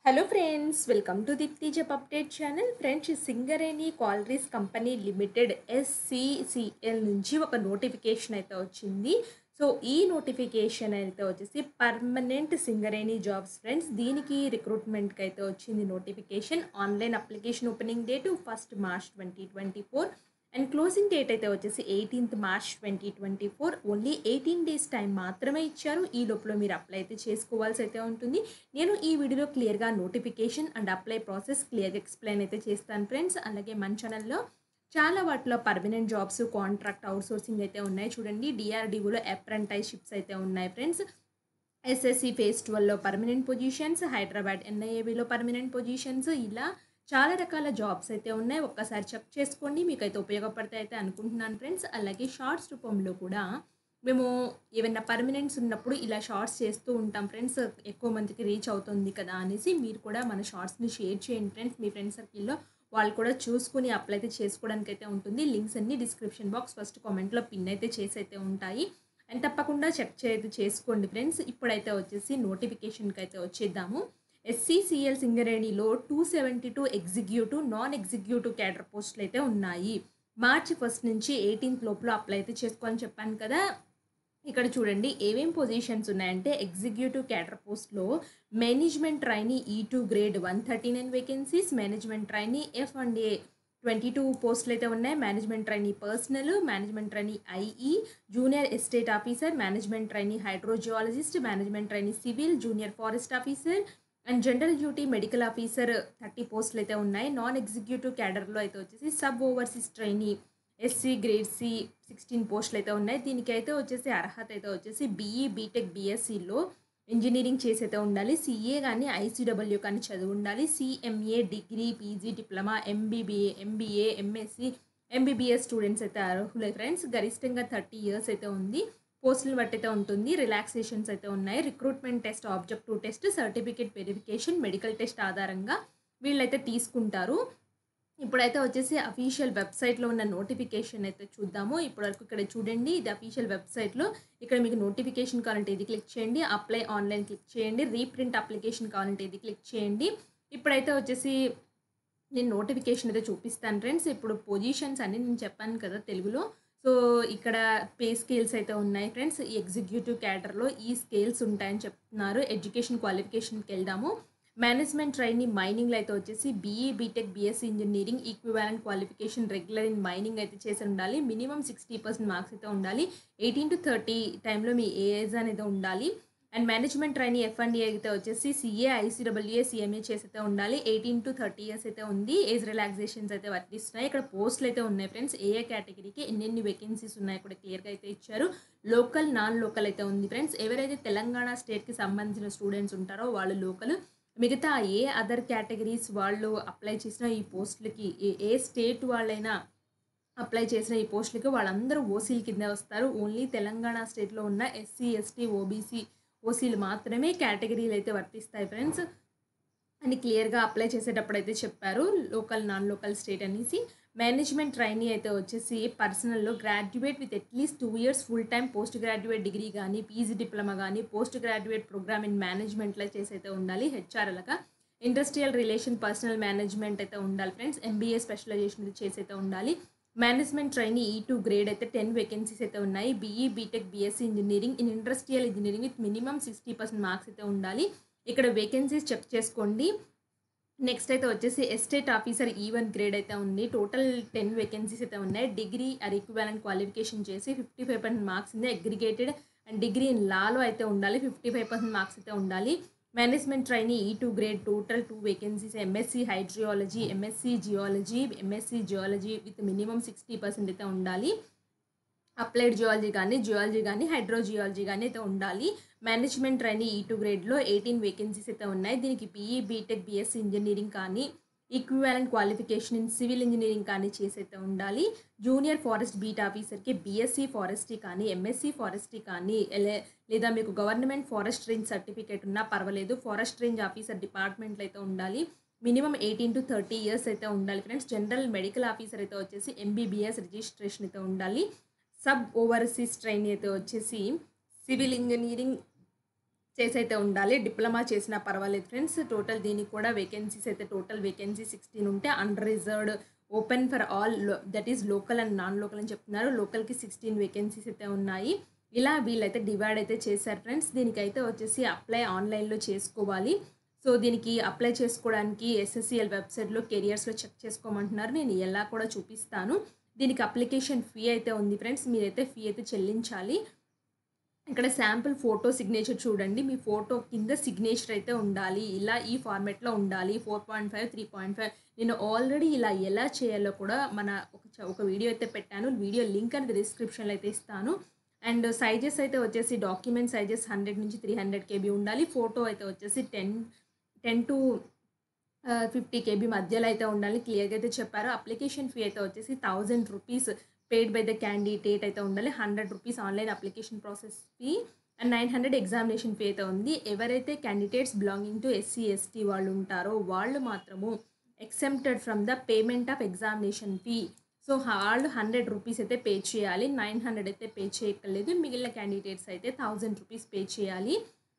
hello friends welcome to Deepthi job update channel friends Singareni collieries company limited SCCL నుంచి ఒక notification అయితే వచ్చింది so ఈ నోటిఫికేషన్ అయితే వచ్చేసి పర్మనెంట్ సింగరేణి జాబ్స్ ఫ్రెండ్స్ దీనికి రిక్రూట్మెంట్కి అయితే వచ్చింది notification online application opening date first March twenty twenty four and closing date అయితే వచ్చేసి eighteenth March twenty twenty four only eighteen days time మాత్రమే ఇచ్చారు ఈ లోపల మీరు అప్లై అయితే చేసుకోవాల్సి అయితే ఉంటుంది నేను ఈ వీడియోలో క్లియర్గా నోటిఫికేషన్ అండ్ అప్లై ప్రాసెస్ క్లియర్గా ఎక్స్ప్లెయిన్ అయితే చేస్తాను ఫ్రెండ్స్ అలాగే మన ఛానల్లో చాలా వాటిలో పర్మనెంట్ జాబ్స్ కాంట్రాక్ట్ అవుట్సోర్సింగ్ అయితే ఉన్నాయి చూడండి డిఆర్డిఓలో అప్రెంటైషిప్స్ అయితే ఉన్నాయి ఫ్రెండ్స్ ఎస్ఎస్సి ఫేస్ ట్వెల్వ్లో పర్మనెంట్ పొజిషన్స్ హైదరాబాద్ ఎన్ఐఏబిలో పర్మనెంట్ పొజిషన్స్ ఇలా చాలా రకాల జాబ్స్ అయితే ఉన్నాయి ఒక్కసారి చెక్ చేసుకోండి మీకు అయితే ఉపయోగపడతాయి అయితే అనుకుంటున్నాను ఫ్రెండ్స్ అలాగే షార్ట్స్ రూపంలో కూడా మేము ఏమైనా పర్మనెంట్స్ ఉన్నప్పుడు ఇలా షార్ట్స్ చేస్తూ ఉంటాం ఫ్రెండ్స్ ఎక్కువ మందికి రీచ్ అవుతుంది కదా అనేసి మీరు కూడా మన షార్ట్స్ని షేర్ చేయండి ఫ్రెండ్స్ మీ ఫ్రెండ్ సర్కిల్లో వాళ్ళు కూడా చూసుకుని అప్లై అయితే చేసుకోవడానికి అయితే ఉంటుంది లింక్స్ అన్ని డిస్క్రిప్షన్ బాక్స్ ఫస్ట్ కామెంట్లో పిన్ అయితే చేసి అయితే ఉంటాయి అండ్ తప్పకుండా చెక్ చేయదు చేసుకోండి ఫ్రెండ్స్ ఇప్పుడైతే వచ్చేసి నోటిఫికేషన్కి అయితే వచ్చేద్దాము ఎస్సీసీఎల్ సింగరేణిలో two seventy two executive non executive cadre పోస్టులు అయితే ఉన్నాయి మార్చి ఫస్ట్ నుంచి ఎయిటీన్త్ లోపల అప్లై అయితే చేసుకోవాలని చెప్పాను కదా ఇక్కడ చూడండి ఏమేం పొజిషన్స్ ఉన్నాయంటే ఎగ్జిక్యూటివ్ క్యాడర్ పోస్ట్లో management trainee E two grade one thirty nine vacancies management trainee F and A twenty two పోస్టులు అయితే ఉన్నాయి management trainee personnel management trainee IE junior estate officer management trainee hydrogeologist management trainee civil junior forest officer and general duty medical officer thirty పోస్టులు అయితే ఉన్నాయి non executive క్యాడర్లో అయితే వచ్చేసి sub overseas trainee SC grade C sixteen పోస్టులు అయితే ఉన్నాయి దీనికి అయితే వచ్చేసి అర్హత అయితే వచ్చేసి బీఈ బీటెక్ బీఎస్సీలో ఇంజనీరింగ్ చేసి అయితే ఉండాలి సిఏ కానీ ఐసీడబ్ల్యూ కానీ చదివి ఉండాలి CMA degree PG diploma MBBA MBA MSc MBBS students అయితే అర్హులే ఫ్రెండ్స్ గరిష్టంగా థర్టీ ఇయర్స్ అయితే ఉంది పోస్టులు బట్టి అయితే ఉంటుంది రిలాక్సేషన్స్ అయితే ఉన్నాయి recruitment test objective test certificate verification medical test ఆధారంగా వీళ్ళైతే తీసుకుంటారు ఇప్పుడైతే వచ్చేసి అఫీషియల్ వెబ్సైట్లో ఉన్న నోటిఫికేషన్ అయితే చూద్దాము ఇప్పటివరకు ఇక్కడ చూడండి ఇది అఫీషియల్ వెబ్సైట్లో ఇక్కడ మీకు నోటిఫికేషన్ కావాలంటే ఇది క్లిక్ చేయండి అప్లై ఆన్లైన్ క్లిక్ చేయండి రీప్రింట్ అప్లికేషన్ కావాలంటే ఇది క్లిక్ చేయండి ఇప్పుడైతే వచ్చేసి నేను నోటిఫికేషన్ అయితే చూపిస్తాను ఫ్రెండ్స్ ఇప్పుడు పొజిషన్స్ అన్ని నేను చెప్పాను కదా తెలుగులో సో ఇక్కడ పే స్కేల్స్ అయితే ఉన్నాయి ఫ్రెండ్స్ ఈ ఎగ్జిక్యూటివ్ క్యాడర్లో ఈ స్కేల్స్ ఉంటాయని చెప్తున్నారు ఎడ్యుకేషన్ క్వాలిఫికేషన్కి వెళ్దాము మేనేజ్మెంట్ ట్రైనీ మైనింగ్లో అయితే వచ్చేసి BE BTech BSc engineering equivalent qualification regular in mining అయితే చేసి ఉండాలి మినిమం సిక్స్టీ పర్సెంట్ మార్క్స్ అయితే ఉండాలి ఎయిటీన్ టు థర్టీ టైంలో మీ ఏజ్ అనేది ఉండాలి and management trainee F and A అయితే వచ్చేసి సిఏ ఐసీడబ్ల్యూఏ సిఎంఏ చేసి అయితే ఉండాలి ఎయిటీన్ టు థర్టీ ఇయర్స్ అయితే ఉంది ఏజ్ రిలాక్సేషన్స్ అయితే వర్తిస్తున్నాయి ఇక్కడ పోస్టులు అయితే ఉన్నాయి ఫ్రెండ్స్ ఏ ఏ కేటగిరీకి ఎన్నెన్ని వేకెన్సీస్ ఉన్నాయి కూడా క్లియర్గా అయితే ఇచ్చారు లోకల్ నాన్ లోకల్ అయితే ఉంది ఫ్రెండ్స్ ఎవరైతే తెలంగాణ స్టేట్కి సంబంధించిన స్టూడెంట్స్ ఉంటారో వాళ్ళు లోకల్ మిగతా ఏ అదర్ కేటగిరీస్ వాళ్ళు అప్లై చేసిన ఈ పోస్టులకి ఏ- ఏ స్టేట్ వాళ్ళైనా అప్లై చేసిన ఈ పోస్టులకి వాళ్ళందరూ ఓసీల కింద వస్తారు ఓన్లీ తెలంగాణ స్టేట్లో ఉన్న ఎస్సీ ఎస్టీ ఓబీసీ ఓసీలు మాత్రమే కేటగిరీలు అయితే వర్తిస్తాయి ఫ్రెండ్స్ అని క్లియర్గా అప్లై చేసేటప్పుడు అయితే చెప్పారు లోకల్ నాన్ లోకల్ స్టేట్ అనేసి మేనేజ్మెంట్ ట్రైనీ అయితే వచ్చేసి పర్సనల్లో graduate with at least two years full time post graduate degree కానీ పీజీ డిప్లొమా కానీ పోస్ట్ గ్రాడ్యుయేట్ ప్రోగ్రామ్ ఇన్ మేనేజ్మెంట్లో చేసి అయితే ఉండాలి హెచ్ఆర్ఎల్గా ఇండస్ట్రియల్ రిలేషన్ పర్సనల్ మేనేజ్మెంట్ అయితే ఉండాలి ఫ్రెండ్స్ ఎంబీఏ స్పెషలైజేషన్ చేసి అయితే ఉండాలి management trainee E two grade అయితే టెన్ వేకెన్సీస్ అయితే ఉన్నాయి BE BTech BSc engineering in industrial engineering with minimum sixty percent marks అయితే ఉండాలి ఇక్కడ వేకెన్సీస్ చెక్ చేసుకోండి నెక్స్ట్ అయితే వచ్చేసి estate officer E one grade అయితే ఉంది టోటల్ టెన్ వేకెన్సీస్ అయితే ఉన్నాయి డిగ్రీ ఆర్ ఈక్వాలెంట్ క్వాలిఫికేషన్ చేసి ఫిఫ్టీ ఫైవ్ పర్సెంట్ మార్క్స్ ఉంది అగ్రిగేటెడ్ అండ్ డిగ్రీ ఇన్ లాలో అయితే ఉండాలి ఫిఫ్టీ ఫైవ్ పర్సెంట్ మార్క్స్ అయితే ఉండాలి management trainee E two grade total two vacancies MSc hydrology MSc geology MSc geology with minimum sixty percent అయితే ఉండాలి applied geology కానీ geology కానీ హైడ్రోజియాలజీ కానీ అయితే ఉండాలి మేనేజ్మెంట్ ట్రైనీ ఈ టూ గ్రేడ్లో ఎయిటీన్ వేకెన్సీస్ అయితే ఉన్నాయి దీనికి బీఈ బీటెక్ బీఎస్సీ ఇంజనీరింగ్ కానీ equivalent qualification in civil engineering కానీ చేసి అయితే ఉండాలి జూనియర్ ఫారెస్ట్ బీట్ ఆఫీసర్కి బీఎస్సీ ఫారెస్ట్రీ కానీ ఎంఎస్సీ ఫారెస్ట్రీ కానీ ఎలే- లేదా మీకు గవర్నమెంట్ ఫారెస్ట్ రేంజ్ సర్టిఫికేట్ ఉన్నా పర్వాలేదు ఫారెస్ట్ రేంజ్ ఆఫీసర్ డిపార్ట్మెంట్లో అయితే ఉండాలి minimum eighteen to thirty years అయితే ఉండాలి ఫ్రెండ్స్ జనరల్ మెడికల్ ఆఫీసర్ అయితే వచ్చేసి ఎంబీబీఎస్ రిజిస్ట్రేషన్ అయితే ఉండాలి సబ్ ఓవర్సీస్ ట్రైన్ అయితే వచ్చేసి సివిల్ ఇంజనీరింగ్ చేసి అయితే ఉండాలి డిప్లొమా చేసినా పర్వాలేదు ఫ్రెండ్స్ టోటల్ దీనికి కూడా వేకెన్సీస్ అయితే టోటల్ వేకెన్సీ సిక్స్టీన్ ఉంటే unreserved open for all that is local and non local అని చెప్తున్నారు లోకల్కి సిక్స్టీన్ వేకెన్సీస్ అయితే ఉన్నాయి ఇలా వీళ్ళైతే డివైడ్ అయితే చేశారు ఫ్రెండ్స్ దీనికైతే వచ్చేసి అప్లై ఆన్లైన్లో చేసుకోవాలి సో దీనికి అప్లై చేసుకోవడానికి ఎస్ఎస్సిఎల్ వెబ్సైట్లో కెరియర్స్లో చెక్ చేసుకోమంటున్నారు నేను ఎలా కూడా చూపిస్తాను దీనికి అప్లికేషన్ ఫీ అయితే ఉంది ఫ్రెండ్స్ మీరైతే ఫీ అయితే చెల్లించాలి ఇక్కడ శాంపుల్ ఫోటో సిగ్నేచర్ చూడండి మీ ఫోటో కింద సిగ్నేచర్ అయితే ఉండాలి ఇలా ఈ ఫార్మేట్లో ఉండాలి four point five three point five నేను ఆల్రెడీ ఇలా ఎలా చేయాలో కూడా మన ఒక చ- ఒక వీడియో అయితే పెట్టాను వీడియో లింక్ అనేది డిస్క్రిప్షన్లో అయితే ఇస్తాను అండ్ సైజెస్ అయితే వచ్చేసి డాక్యుమెంట్ సైజెస్ హండ్రెడ్ నుంచి త్రీ హండ్రెడ్ కేబీ ఉండాలి ఫోటో అయితే వచ్చేసి ten ten to fifty KB మధ్యలో అయితే ఉండాలి క్లియర్గా అయితే చెప్పారు అప్లికేషన్ ఫీ అయితే వచ్చేసి thousand rupees paid by the candidate అయితే ఉండాలి hundred rupees online application process fee and nine hundred examination fee అయితే ఉంది ఎవరైతే candidates belonging to SC ST వాళ్ళు ఉంటారో వాళ్ళు మాత్రము excepted from the payment of examination fee so వాళ్ళు హండ్రెడ్ రూపీస్ అయితే పే చేయాలి నైన్ హండ్రెడ్ అయితే పే చేయక్కర్లేదు మిగిలిన క్యాండిడేట్స్ అయితే థౌజండ్ రూపీస్ పే చేయాలి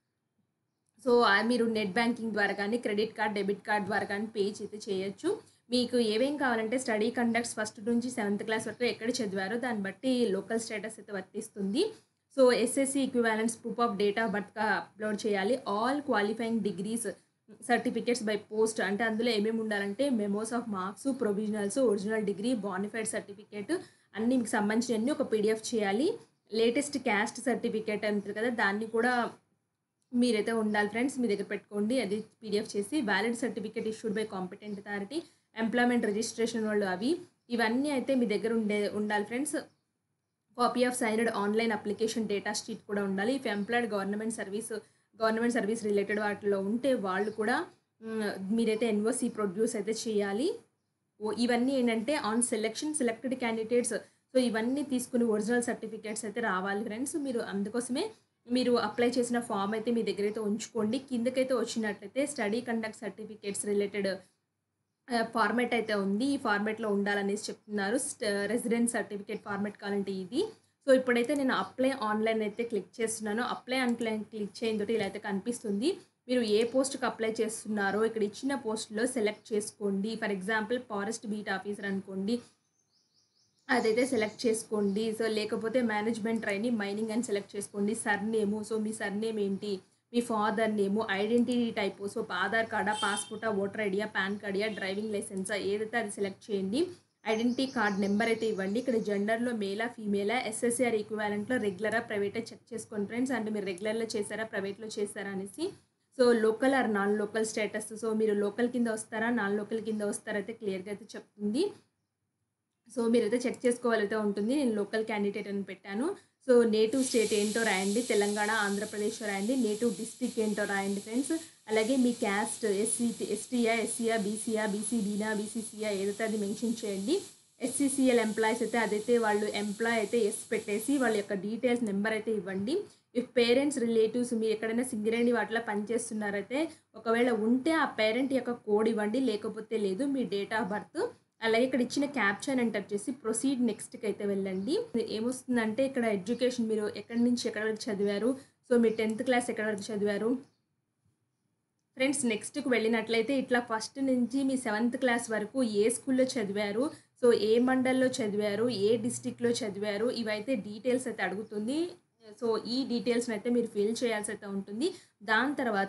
సో ఆ మీరు నెట్ బ్యాంకింగ్ ద్వారా కానీ క్రెడిట్ కార్డ్ డెబిట్ కార్డ్ ద్వారా కానీ పే అయితే చేయొచ్చు మీకు ఏమేం కావాలంటే స్టడీ కండక్ట్స్ ఫస్ట్ నుంచి సెవెంత్ క్లాస్ వరకు ఎక్కడ చదివారో దాన్ని బట్టి లోకల్ స్టేటస్ అయితే వర్తిస్తుంది so SSC equivalence proof of date of బర్త్గా అప్లోడ్ చేయాలి all qualifying degrees certificates by post అంటే అందులో ఏమేమి ఉండాలంటే memos of marks provisionals original degree bonafide certificate అన్ని మీకు సంబంధించినవన్నీ ఒక పీడిఎఫ్ చేయాలి లేటెస్ట్ క్యాస్ట్ సర్టిఫికేట్ అంటారు కదా దాన్ని కూడా మీరైతే ఉండాలి ఫ్రెండ్స్ మీ దగ్గర పెట్టుకోండి అది పీడిఎఫ్ చేసి valid certificate issued by competent authority employment registration వాళ్ళు అవి ఇవన్నీ అయితే మీ దగ్గర ఉండే ఉండాలి friends copy of signed online application data sheet కూడా ఉండాలి if employed government service government service related వాటిలో ఉంటే వాళ్ళు కూడా మ్, మీరైతే ఎన్ఓసి ప్రొడ్యూస్ అయితే చేయాలి ఓ ఇవన్నీ ఏంటంటే on selection selected candidates so ఇవన్నీ తీసుకుని ఒరిజినల్ సర్టిఫికేట్స్ అయితే రావాలి ఫ్రెండ్స్ మీరు అందుకోసమే మీరు అప్లై చేసిన ఫామ్ అయితే మీ దగ్గర అయితే ఉంచుకోండి కిందకైతే వచ్చినట్లయితే study conduct certificates related format అయితే ఉంది ఈ ఫార్మేట్లో ఉండాలనేసి చెప్తున్నారు రెసిడెన్స్ సర్టిఫికేట్ ఫార్మేట్ కావాలంటే ఇది సో ఇప్పుడైతే నేను అప్లై ఆన్లైన్ అయితే క్లిక్ చేస్తున్నాను అప్లై ఆన్లైన్ క్లిక్ చేయడం తోటి ఇలా అయితే కనిపిస్తుంది మీరు ఏ పోస్ట్కి అప్లై చేస్తున్నారో ఇక్కడ ఇచ్చిన పోస్ట్లో సెలెక్ట్ చేసుకోండి for example forest beat officer అనుకోండి అదైతే సెలెక్ట్ చేసుకోండి సో లేకపోతే మేనేజ్మెంట్ ట్రైని మైనింగ్ అని సెలెక్ట్ చేసుకోండి సర్నేము సో మీ సర్నేమ్ ఏంటి మీ father name identity type so Aadhaar కార్డా పాస్పోర్టా ఓటర్ ఐడియా పాన్ కార్డియా డ్రైవింగ్ లైసెన్సా ఏదైతే అది సెలెక్ట్ చేయండి ఐడెంటిటీ కార్డ్ నెంబర్ అయితే ఇవ్వండి ఇక్కడ జెండర్లో మేలా ఫీమేలా ఎస్ఎస్ఆర్ ఈక్వాలెంట్లో రెగ్యులరా ప్రైవేటే చెక్ చేసుకోండి ఫ్రెండ్స్ అంటే మీరు రెగ్యులర్లో చేశారా ప్రైవేట్లో చేశారా అనేసి so local or non local status so మీరు లోకల్ కింద వస్తారా నాన్ లోకల్ కింద వస్తారా అయితే క్లియర్గా అయితే చెప్తుంది సో మీరైతే చెక్ చేసుకోవాలైతే ఉంటుంది నేను లోకల్ క్యాండిడేట్ అని పెట్టాను సో నేటివ్ స్టేట్ ఏంటో రాయండి తెలంగాణ ఆంధ్రప్రదేశ్ రాయండి నేటివ్ డిస్ట్రిక్ట్ ఏంటో రాయండి ఫ్రెండ్స్ అలాగే మీ క్యాస్ట్ ఎస్సీ ఎస్టీయా ఎస్సీయా బీసీయా బీసీబీనా బీసీసీయా ఏదైతే అది మెన్షన్ చేయండి ఎస్సీసీఎల్ ఎంప్లాయీస్ అయితే అదైతే వాళ్ళు ఎంప్లాయ్ అయితే ఎస్ పెట్టేసి వాళ్ళ యొక్క డీటెయిల్స్ నెంబర్ అయితే ఇవ్వండి ఇఫ్ పేరెంట్స్ రిలేటివ్స్ మీరు ఎక్కడైనా సింగరేణి వాటిలో పనిచేస్తున్నారైతే ఒకవేళ ఉంటే ఆ పేరెంట్ యొక్క కోడ్ ఇవ్వండి లేకపోతే లేదు మీ డేట్ ఆఫ్ బర్త్ అలాగే ఇక్కడ ఇచ్చిన క్యాప్షన్ ఎంటర్ చేసి ప్రొసీడ్ నెక్స్ట్కి అయితే వెళ్ళండి ఏమొస్తుందంటే ఇక్కడ ఎడ్యుకేషన్ మీరు ఎక్కడి నుంచి ఎక్కడి వరకు చదివారు సో మీ టెన్త్ క్లాస్ ఎక్కడి వరకు చదివారు ఫ్రెండ్స్ నెక్స్ట్కి వెళ్ళినట్లయితే ఇట్లా ఫస్ట్ నుంచి మీ సెవెంత్ క్లాస్ వరకు ఏ స్కూల్లో చదివారు సో ఏ మండల్లో చదివారు ఏ డిస్టిక్లో చదివారు ఇవైతే డీటెయిల్స్ అయితే అడుగుతుంది సో ఈ డీటెయిల్స్ని అయితే మీరు ఫిల్ చేయాల్సి అయితే ఉంటుంది దాని తర్వాత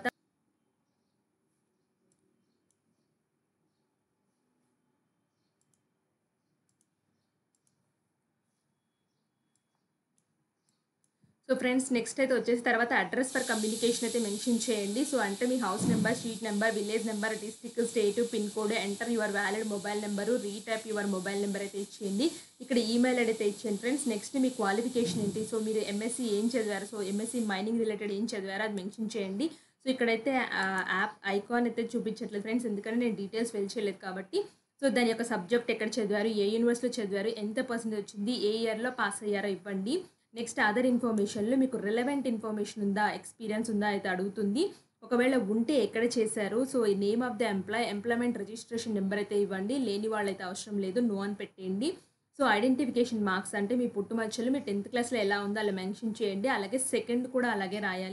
సో ఫ్రెండ్స్ నెక్స్ట్ అయితే వచ్చేసి తర్వాత అడ్రస్ ఫర్ కమ్యూనికేషన్ అయితే మెన్షన్ చేయండి సో అంటే మీ house number street number village number district state pin code enter your valid mobile number retype your mobile number అయితే ఇచ్చేయండి ఇక్కడ ఈమెయిల్ ఐడి అయితే ఇచ్చేయండి ఫ్రెండ్స్ నెక్స్ట్ మీ క్వాలిఫికేషన్ ఏంటి సో మీరు ఎంఎస్సి ఏం చదివారు సో ఎంఎస్సి మైనింగ్ రిలేటెడ్ ఏం చదివారో అది మెన్షన్ చేయండి సో ఇక్కడైతే యాప్ ఐకాన్ అయితే చూపించట్లేదు ఫ్రెండ్స్ ఎందుకంటే నేను డీటెయిల్స్ ఫిల్ చేయలేదు కాబట్టి సో దాని యొక్క సబ్జెక్ట్ ఎక్కడ చదివారు ఏ యూనివర్సిటీలో చదివారు ఎంత పర్సెంటేజ్ వచ్చింది ఏ ఇయర్లో పాస్ అయ్యారో ఇవ్వండి నెక్స్ట్ అదర్ ఇన్ఫర్మేషన్లో మీకు రిలవెంట్ ఇన్ఫర్మేషన్ ఉందా ఎక్స్పీరియన్స్ ఉందా అయితే అడుగుతుంది ఒకవేళ ఉంటే ఎక్కడ చేశారు సో ఈ name of the employ employment registration number అయితే ఇవ్వండి లేని వాళ్ళైతే అవసరం లేదు నో అని పెట్టేయండి సో ఐడెంటిఫికేషన్ మార్క్స్ అంటే మీ పుట్టుమచ్చలు మీ టెన్త్ క్లాస్లో ఎలా ఉందో అలా మెన్షన్ చేయండి అలాగే సెకండ్ కూడా అలాగే రాయాలి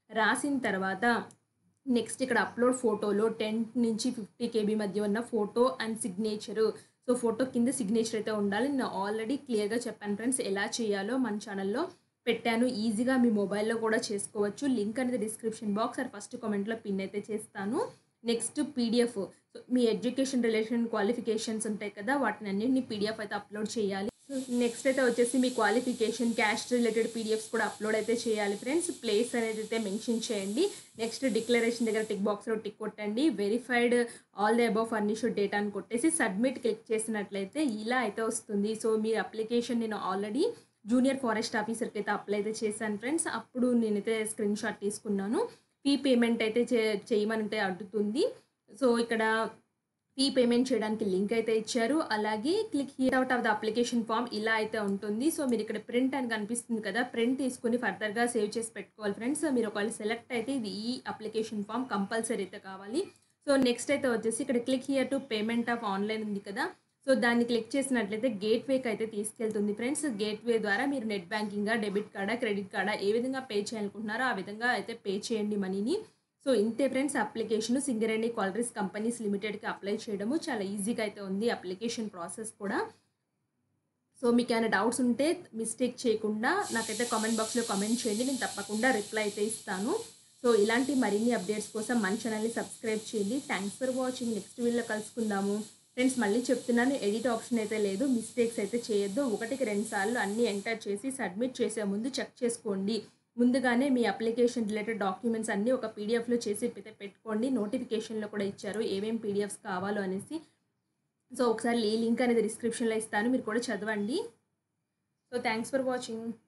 రాసిన తర్వాత నెక్స్ట్ ఇక్కడ అప్లోడ్ ఫోటోలో టెన్ నుంచి ఫిఫ్టీ కేబీ మధ్య ఉన్న photo and signature so photo కింద సిగ్నేచర్ అయితే ఉండాలి నేను ఆల్రెడీ క్లియర్గా చెప్పాను ఫ్రెండ్స్ ఎలా చేయాలో మన ఛానల్లో పెట్టాను ఈజీగా మీ మొబైల్లో కూడా చేసుకోవచ్చు లింక్ అనేది డిస్క్రిప్షన్ బాక్స్ আর ఫస్ట్ కామెంట్లో పిన్ అయితే చేస్తాను నెక్స్ట్ పీడిఎఫ్ సో మీ ఎడ్యుకేషన్ రిలేషన్ క్వాలిఫికేషన్స్ ఉంటాయి కదా వాటిని అన్నింటినీ పీడిఎఫ్ అయితే అప్లోడ్ చేయాలి నెక్స్ట్ అయితే వచ్చేసి మీ క్వాలిఫికేషన్ క్యాస్ట్ రిలేటెడ్ పీడిఎఫ్స్ కూడా అప్లోడ్ అయితే చేయాలి ఫ్రెండ్స్ ప్లేస్ అనేది అయితే మెన్షన్ చేయండి నెక్స్ట్ డిక్లరేషన్ దగ్గర టిక్ బాక్స్లో టిక్ కొట్టండి verified all the above furnished data అని కొట్టేసి సబ్మిట్ క్లిక్ చేసినట్లయితే ఇలా అయితే వస్తుంది సో మీ అప్లికేషన్ నేను ఆల్రెడీ జూనియర్ ఫారెస్ట్ ఆఫీసర్కి అయితే అప్లై అయితే చేశాను ఫ్రెండ్స్ అప్పుడు నేనైతే స్క్రీన్ షాట్ తీసుకున్నాను ఫీ పేమెంట్ అయితే చే చేయమని అడుగుతుంది సో ఇక్కడ ఫీ పేమెంట్ చేయడానికి లింక్ అయితే ఇచ్చారు అలాగే click here out of the application form ఇలా అయితే ఉంటుంది సో మీరు ఇక్కడ ప్రింట్ అని కనిపిస్తుంది కదా ప్రింట్ తీసుకుని ఫర్దర్గా సేవ్ చేసి పెట్టుకోవాలి ఫ్రెండ్స్ మీరు ఒకవేళ సెలెక్ట్ అయితే ఇది ఈ అప్లికేషన్ ఫామ్ కంపల్సరీ అయితే కావాలి సో నెక్స్ట్ అయితే వచ్చేసి ఇక్కడ click here to payment of online ఉంది కదా సో దాన్ని క్లిక్ చేసినట్లయితే గేట్వేకి అయితే తీసుకెళ్తుంది ఫ్రెండ్స్ గేట్వే ద్వారా మీరు నెట్ బ్యాంకింగా డెబిట్ కార్డా క్రెడిట్ కార్డా ఏ విధంగా పే చేయాలనుకుంటున్నారో ఆ విధంగా అయితే పే చేయండి మనీని సో ఇంతే friends application Singareni collieries companies లిమిటెడ్కి అప్లై చేయడము చాలా ఈజీగా అయితే ఉంది అప్లికేషన్ ప్రాసెస్ కూడా సో మీకు ఏమైనా డౌట్స్ ఉంటే మిస్టేక్ చేయకుండా నాకైతే కామెంట్ బాక్స్లో కామెంట్ చేయండి నేను తప్పకుండా రిప్లై అయితే ఇస్తాను సో ఇలాంటి మరిన్ని అప్డేట్స్ కోసం మన ఛానల్ని సబ్స్క్రైబ్ చేయండి థ్యాంక్స్ ఫర్ వాచింగ్ నెక్స్ట్ వీడియోలో కలుసుకుందాము ఫ్రెండ్స్ మళ్ళీ చెప్తున్నాను ఎడిట్ ఆప్షన్ అయితే లేదు మిస్టేక్స్ అయితే చేయొద్దు ఒకటికి రెండు సార్లు అన్నీ ఎంటర్ చేసి సబ్మిట్ చేసే ముందు చెక్ చేసుకోండి ముందుగానే మీ అప్లికేషన్ రిలేటెడ్ డాక్యుమెంట్స్ అన్నీ ఒక పీడిఎఫ్లో చేసి పె- పెట్టుకోండి నోటిఫికేషన్లో కూడా ఇచ్చారు ఏమేం పీడిఎఫ్స్ కావాలో అనేసి సో ఒకసారి ఈ లింక్ అనేది డిస్క్రిప్షన్లో ఇస్తాను మీరు కూడా చదవండి సో థ్యాంక్స్ ఫర్ వాచింగ్